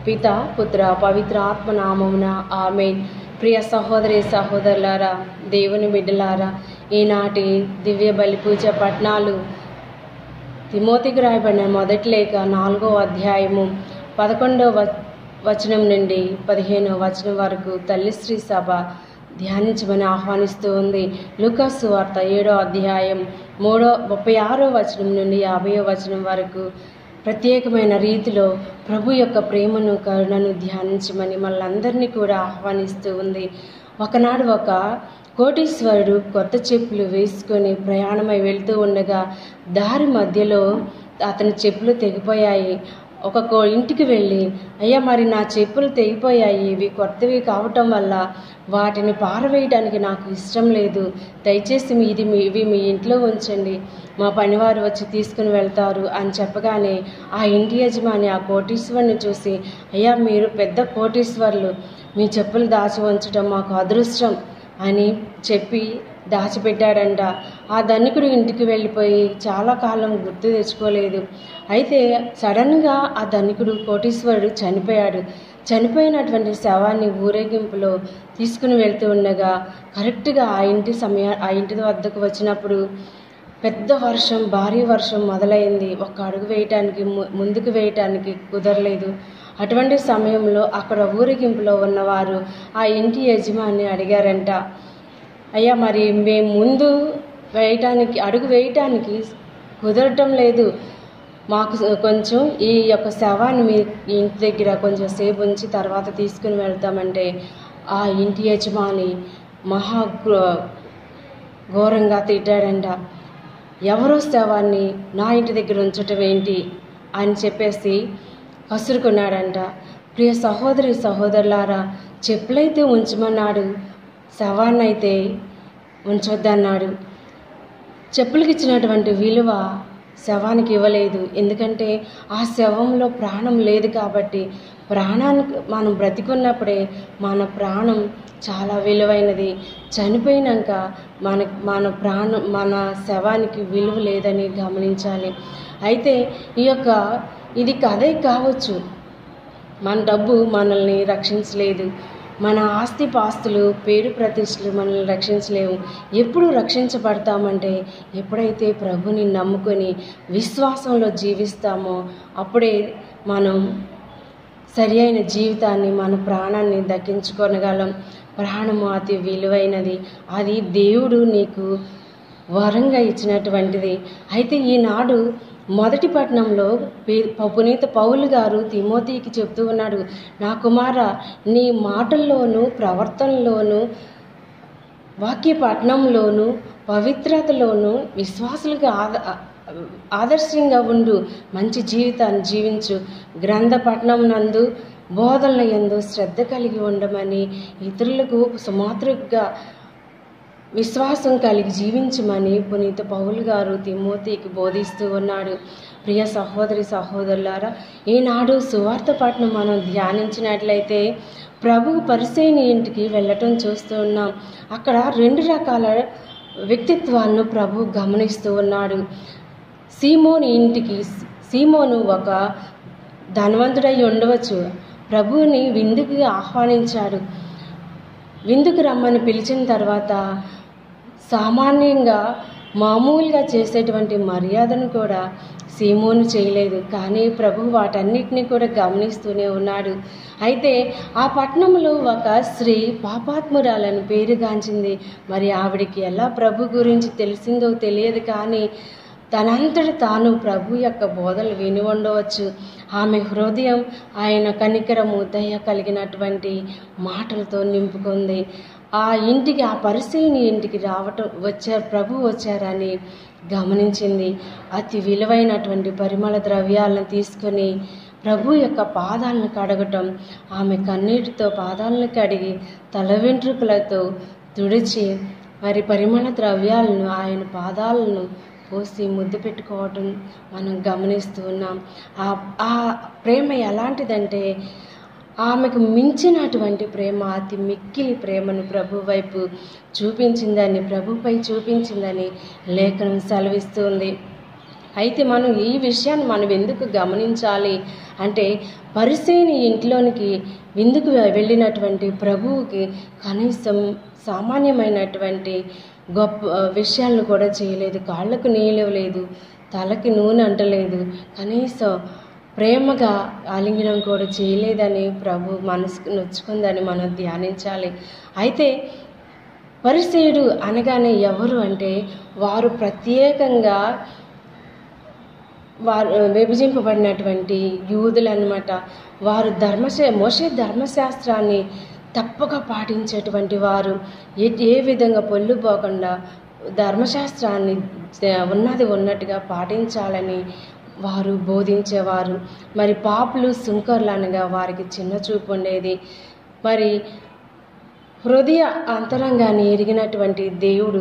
పిత పుత్ర పవిత్ర ఆత్మ నామమున ఆమె ప్రియ సహోదరి సహోదరులారా దేవుని బిడ్డలారా ఈనాటి దివ్య బలి పూజ పట్నాలు తిమోతికి రాయబడిన మొదటి లేఖ నాలుగో అధ్యాయము పదకొండవ వ- వచనం నుండి పదిహేనవ వచనం వరకు తల్లిశ్రీ సభ ధ్యానించమని ఆహ్వానిస్తూ ఉంది లూకాసు వార్త ఏడో అధ్యాయం మూడో ముప్పై ఆరో వచనం నుండి యాభైవ వచనం వరకు ప్రత్యేకమైన రీతిలో ప్రభు యొక్క ప్రేమను కరుణను ధ్యానించమని మనందరినీ కూడా ఆహ్వానిస్తూ ఉంది ఒకనాడు ఒక కోటీశ్వరుడు కొత్త చెప్పులు వేసుకొని ప్రయాణమై వెళ్తూ ఉండగా దారి మధ్యలో అతని చెప్పులు తెగిపోయాయి ఒక కో ఇంటికి వెళ్ళి అయ్యా మరి నా చెప్పులు తెగిపోయాయి ఇవి కొత్తవి కావటం వల్ల వాటిని పారవేయడానికి నాకు ఇష్టం లేదు దయచేసి మీ ఇది మీ ఇవి మీ ఇంట్లో ఉంచండి మా పనివారు వచ్చి తీసుకుని వెళ్తారు అని చెప్పగానే ఆ ఇంటి యజమాని ఆ కోటీశ్వరుని చూసి అయ్యా మీరు పెద్ద కోటీశ్వర్లు మీ చెప్పులు దాచి ఉంచడం మాకు అదృష్టం అని చెప్పి దాచిపెట్టాడంట ఆ ధనికుడు ఇంటికి వెళ్ళిపోయి చాలా కాలం గుర్తు తెచ్చుకోలేదు అయితే సడన్గా ఆ ధనికుడు కోటీశ్వరుడు చనిపోయాడు చనిపోయినటువంటి శవాన్ని ఊరేగింపులో తీసుకుని వెళ్తూ ఉండగా కరెక్ట్గా ఆ ఇంటి సమయ ఆ ఇంటి వద్దకు వచ్చినప్పుడు పెద్ద వర్షం భారీ వర్షం మొదలైంది ఒక అడుగు వేయటానికి ము- ముందుకు వేయటానికి కుదరలేదు అటువంటి సమయంలో అక్కడ ఊరేగింపులో ఉన్నవారు ఆ ఇంటి యజమాని అడిగారంట అయ్యా మరి మేము ముందు వేయటానికి అడుగు వేయటానికి కుదరటం లేదు మాకు కొంచెం ఈ యొక్క శవాన్ని మీ ఇంటి దగ్గర కొంచెం సేపు ఉంచి తర్వాత తీసుకుని వెళ్తామంటే ఆ ఇంటి యజమాని మహా గ్రో- ఘోరంగా తిట్టాడంట ఎవరో శవాన్ని నా ఇంటి దగ్గర ఉంచటం ఏంటి అని చెప్పేసి కసురుకున్నాడంట ప్రియ సహోదరి సహోదరులారా చెప్పులైతే ఉంచమన్నాడు శవాన్నైతే ఉంచొద్దన్నాడు చెప్పులకి ఇచ్చినటువంటి విలువ శవానికి ఇవ్వలేదు ఎందుకంటే ఆ శవంలో ప్రాణం లేదు కాబట్టి ప్రాణానికి మనం బ్రతికున్నప్పుడే మన ప్రాణం చాలా విలువైనది చనిపోయినాక మన మన ప్రాణం మన శవానికి విలువ లేదని గమనించాలి అయితే ఈ యొక్క ఇది కథే కావచ్చు మన డబ్బు మనల్ని రక్షించలేదు మన ఆస్తి పాస్తులు పేరు ప్రతిష్టలు మనల్ని రక్షించలేవు ఎప్పుడు రక్షించబడతామంటే ఎప్పుడైతే ప్రభుని నమ్ముకొని విశ్వాసంలో జీవిస్తామో అప్పుడే మనం సరి అయిన జీవితాన్ని మన ప్రాణాన్ని దక్కించుకొనగలం ప్రాణము అతి విలువైనది అది దేవుడు నీకు వరంగా ఇచ్చినటువంటిది అయితే ఈనాడు మొదటి పట్టణంలో పే- పునీత పౌలు గారు తిమోతికి చెప్తూ ఉన్నాడు నా కుమార నీ మాటల్లోనూ ప్రవర్తనలోనూ వాక్య పఠనంలోను పవిత్రతలోను విశ్వాసులకు ఆద ఆదర్శంగా ఉండు మంచి జీవితాన్ని జీవించు గ్రంథ పఠనం నందు బోధనల యందు శ్రద్ధ కలిగి ఉండమని ఇతరులకు సుమాతృగా విశ్వాసం కలిగి జీవించమని పునీత పౌలు గారు తిమోతికి బోధిస్తూ ఉన్నాడు ప్రియ సహోదరి సహోదరులారా ఈనాడు సువార్త పట్నం మనం ధ్యానించినట్లయితే ప్రభు పరిసేని ఇంటికి వెళ్ళటం చూస్తూ ఉన్నాం అక్కడ రెండు రకాల వ్యక్తిత్వాలను ప్రభు గమనిస్తూ ఉన్నాడు సీమోని ఇంటికి సీమోను ఒక ధనవంతుడై ఉండవచ్చు ప్రభువుని విందుకి ఆహ్వానించాడు విందుకు రమ్మని పిలిచిన తర్వాత సామాన్యంగా మామూలుగా చేసేటువంటి మర్యాదను కూడా సీమోను చేయలేదు కానీ ప్రభు వాటన్నిటిని కూడా గమనిస్తూనే ఉన్నాడు అయితే ఆ పట్టణంలో ఒక స్త్రీ పాపాత్మురాలని పేరుగాంచింది మరి ఆవిడికి ఎలా ప్రభు గురించి తెలిసిందో తెలియదు కానీ తనంతట తాను ప్రభు యొక్క బోధలు విని ఉండవచ్చు ఆమె హృదయం ఆయన కనికరము దయ కలిగినటువంటి మాటలతో నింపుకుంది ఆ ఇంటికి ఆ పరిశీని ఇంటికి రావటం వచ్చారు ప్రభు వచ్చారని గమనించింది అతి విలువైనటువంటి పరిమళ ద్రవ్యాలను తీసుకొని ప్రభు యొక్క పాదాలను కడగటం ఆమె కన్నీటితో పాదాలను కడిగి తల వెంట్రుకలతో తుడిచి మరి పరిమళ ద్రవ్యాలను ఆయన పాదాలను పోసి ముద్దు పెట్టుకోవటం మనం గమనిస్తూ ఉన్నాం ఆ ఆ ప్రేమ ఎలాంటిదంటే ఆమెకు మించినటువంటి ప్రేమ అతి మిక్కిలి ప్రేమను ప్రభు వైపు చూపించిందని ప్రభుపై చూపించిందని లేఖనం సెలవిస్తుంది అయితే మనం ఈ విషయాన్ని మనం ఎందుకు గమనించాలి అంటే పరిసేని ఇంట్లోనికి విందుకు వెళ్ళినటువంటి ప్రభువుకి కనీసం సామాన్యమైనటువంటి గొప్ప విషయాలను కూడా చేయలేదు కాళ్ళకు నీళ్ళు లేదు తలకి నూనె అంటలేదు కనీసం ప్రేమగా ఆలింగనం కూడా చేయలేదని ప్రభు మనసుకు నొచ్చుకుందని మనం ధ్యానించాలి అయితే పరిసేయుడు అనగానే ఎవరు అంటే వారు ప్రత్యేకంగా వారు విభజింపబడినటువంటి యూదులు అనమాట వారు ధర్మశా మోసే ధర్మశాస్త్రాన్ని తప్పక పాటించేటువంటి వారు ఏ ఏ విధంగా పొల్లుపోకుండా ధర్మశాస్త్రాన్ని ఉన్నది ఉన్నట్టుగా పాటించాలని వారు బోధించేవారు మరి పాపులు సుంకర్లు అనగా వారికి చిన్న చూపు ఉండేది మరి హృదయ అంతరంగాన్ని ఎరిగినటువంటి దేవుడు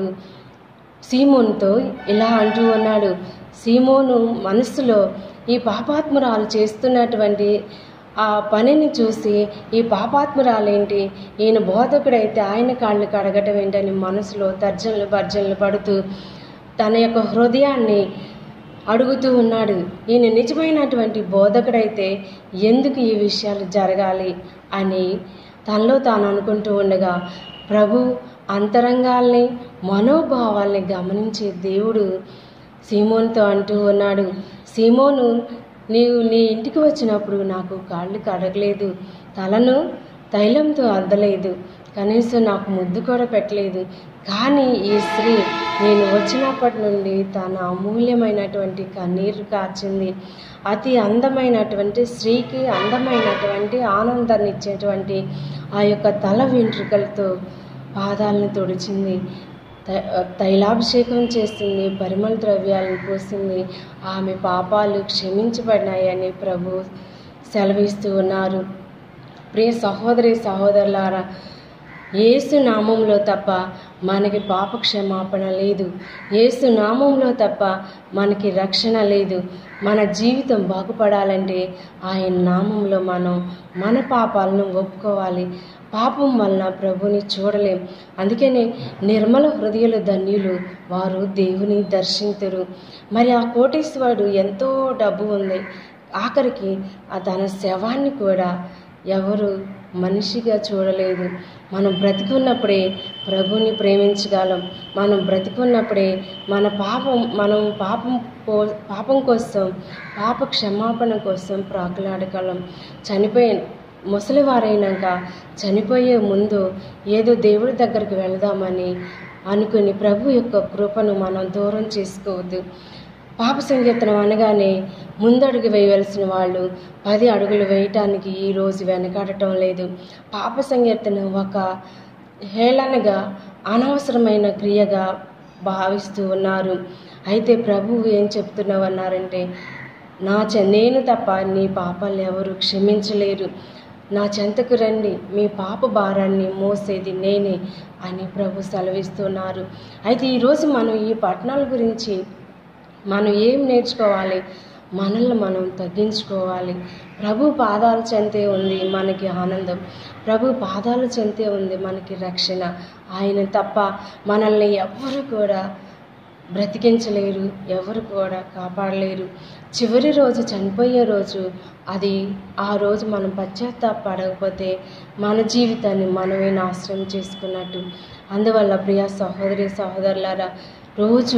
సీమోన్తో ఇలా అంటూ ఉన్నాడు సీమోను మనస్సులో ఈ పాపాత్మురాలు చేస్తున్నటువంటి ఆ పనిని చూసి ఈ పాపాత్మురాలేంటి ఈయన బోధకుడైతే ఆయన కాళ్ళు కడగటం ఏంటని మనసులో తర్జనలు భర్జనలు పడుతూ తన యొక్క హృదయాన్ని అడుగుతూ ఉన్నాడు ఈయన నిజమైనటువంటి బోధకుడైతే ఎందుకు ఈ విషయాలు జరగాలి అని తనలో తాను అనుకుంటూ ఉండగా ప్రభు అంతరంగాల్ని మనోభావాల్ని గమనించే దేవుడు సీమోన్తో అంటూ ఉన్నాడు సీమోను నీవు నీ ఇంటికి వచ్చినప్పుడు నాకు కాళ్ళు కడగలేదు తలను తైలంతో అద్దలేదు కనీసం నాకు ముద్దు కూడా పెట్టలేదు కానీ ఈ స్త్రీ నేను వచ్చినప్పటి నుండి తన అమూల్యమైనటువంటి కన్నీరు కార్చింది అతి అందమైనటువంటి స్త్రీకి అందమైనటువంటి ఆనందాన్ని ఇచ్చేటువంటి ఆ యొక్క తల వెంట్రుకలతో పాదాలను తుడిచింది తైలాభిషేకం చేసింది పరిమళ ద్రవ్యాలను పోసింది ఆమె పాపాలు క్షమించబడినాయని ప్రభు సెలవిస్తూ ఉన్నారు ప్రియ సహోదరి సహోదరులారా ఏసు నామంలో తప్ప మనకి పాప క్షమాపణ లేదు ఏసు నామంలో తప్ప మనకి రక్షణ లేదు మన జీవితం బాగుపడాలంటే ఆయన నామంలో మనం మన పాపాలను ఒప్పుకోవాలి పాపం వలన ప్రభుని చూడలేం అందుకనే నిర్మల హృదయులు ధన్యులు వారు దేవుని దర్శించరు మరి ఆ కోటేశ్వరుడు ఎంతో డబ్బు ఉంది ఆఖరికి ఆ తన శవాన్ని కూడా ఎవరు మనిషిగా చూడలేదు మనం బ్రతికున్నప్పుడే ప్రభుని ప్రేమించగలం మనం బ్రతికున్నప్పుడే మన పాపం మనం పాపం కో పాపం కోసం పాప క్షమాపణ కోసం ప్రాకులాడగలం చనిపోయి ముసలివారైనాక చనిపోయే ముందు ఏదో దేవుడి దగ్గరికి వెళదామని అనుకుని ప్రభు యొక్క కృపను మనం దూరం చేసుకోవద్దు పాప సంకీర్తనం అనగానే ముందడుగు వేయవలసిన వాళ్ళు పది అడుగులు వేయటానికి ఈరోజు వెనకాడటం లేదు పాప సంకీర్తనం ఒక హేళనగా అనవసరమైన క్రియగా భావిస్తూ ఉన్నారు అయితే ప్రభువు ఏం చెప్తున్నావు అన్నారంటే నా చె నేను తప్ప నీ పాపాలు ఎవరు క్షమించలేరు నా చెంతకు రండి మీ పాప భారాన్ని మోసేది నేనే అని ప్రభు సెలవిస్తున్నారు అయితే ఈరోజు మనం ఈ పట్టణాల గురించి మనం ఏం నేర్చుకోవాలి మనల్ని మనం తగ్గించుకోవాలి ప్రభు పాదాల చెంతే ఉంది మనకి ఆనందం ప్రభు పాదాల చెంతే ఉంది మనకి రక్షణ ఆయన తప్ప మనల్ని ఎవ్వరు కూడా బ్రతికించలేరు ఎవరు కూడా కాపాడలేరు చివరి రోజు చనిపోయే రోజు అది ఆ రోజు మనం పశ్చాత్తాపడకపోతే మన జీవితాన్ని మనమే నాశనం చేసుకున్నట్టు అందువల్ల ప్రియ సహోదరి సహోదరులారా రోజు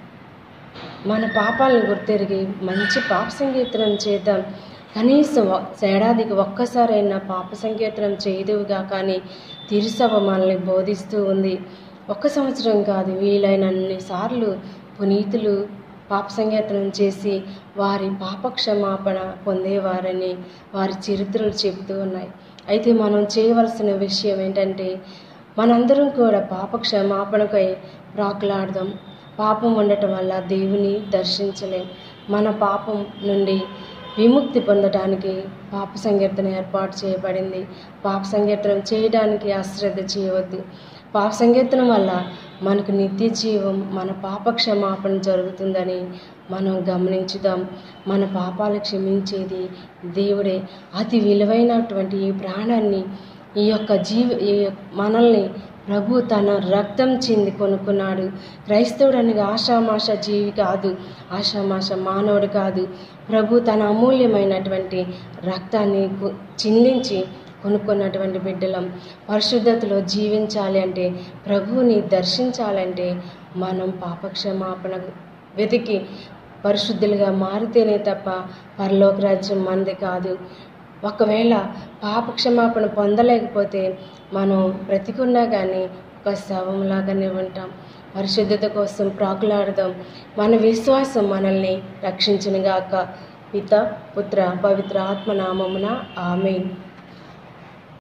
మన పాపాలను గుర్తెరిగి మంచి పాప సంకీర్తనం చేద్దాం కనీసం ఏడాదికి ఒక్కసారైనా పాప సంకీర్తనం చేయదువుగా కానీ తిరుసభ మనల్ని బోధిస్తూ ఉంది ఒక్క సంవత్సరం కాదు వీలైనన్ని సార్లు పునీతులు పాప సంకీర్తనం చేసి వారి పాప క్షమాపణ పొందేవారని వారి చరిత్రలు చెబుతూ ఉన్నాయి అయితే మనం చేయవలసిన విషయం ఏంటంటే మనందరం కూడా పాప క్షమాపణకై ప్రాకులాడదాం పాపం ఉండటం వల్ల దేవుని దర్శించలేం మన పాపం నుండి విముక్తి పొందడానికి పాప సంకీర్తన ఏర్పాటు చేయబడింది పాప సంకీర్తనం చేయడానికి అశ్రద్ధ చేయవద్దు పాప సంకీర్తనం వల్ల మనకు నిత్య జీవం మన పాప క్షమాపణ జరుగుతుందని మనం గమనించుదాం మన పాపాలు క్షమించేది దేవుడే అతి విలువైనటువంటి ఈ ప్రాణాన్ని ఈ యొక్క జీవ ఈ మనల్ని ప్రభు తన రక్తం చింది కొనుక్కున్నాడు క్రైస్తవుడు అనగా ఆషామాష జీవి కాదు ఆషామాష మానవుడు కాదు ప్రభు తన అమూల్యమైనటువంటి రక్తాన్ని కు- చిందించి కొనుక్కున్నటువంటి బిడ్డలం పరిశుద్ధతలో జీవించాలి అంటే ప్రభువుని దర్శించాలంటే మనం పాపక్షమాపణ వెతికి పరిశుద్ధులుగా మారితేనే తప్ప పరలోక రాజ్యం మనది కాదు ఒకవేళ పాప క్షమాపణ పొందలేకపోతే మనం బ్రతికున్నా కానీ ఒక శవంలాగానే ఉంటాం పరిశుద్ధత కోసం ప్రాకులాడదాం మన విశ్వాసం మనల్ని రక్షించునుగాక పిత పుత్ర పవిత్ర ఆత్మ నామమున ఆమెన్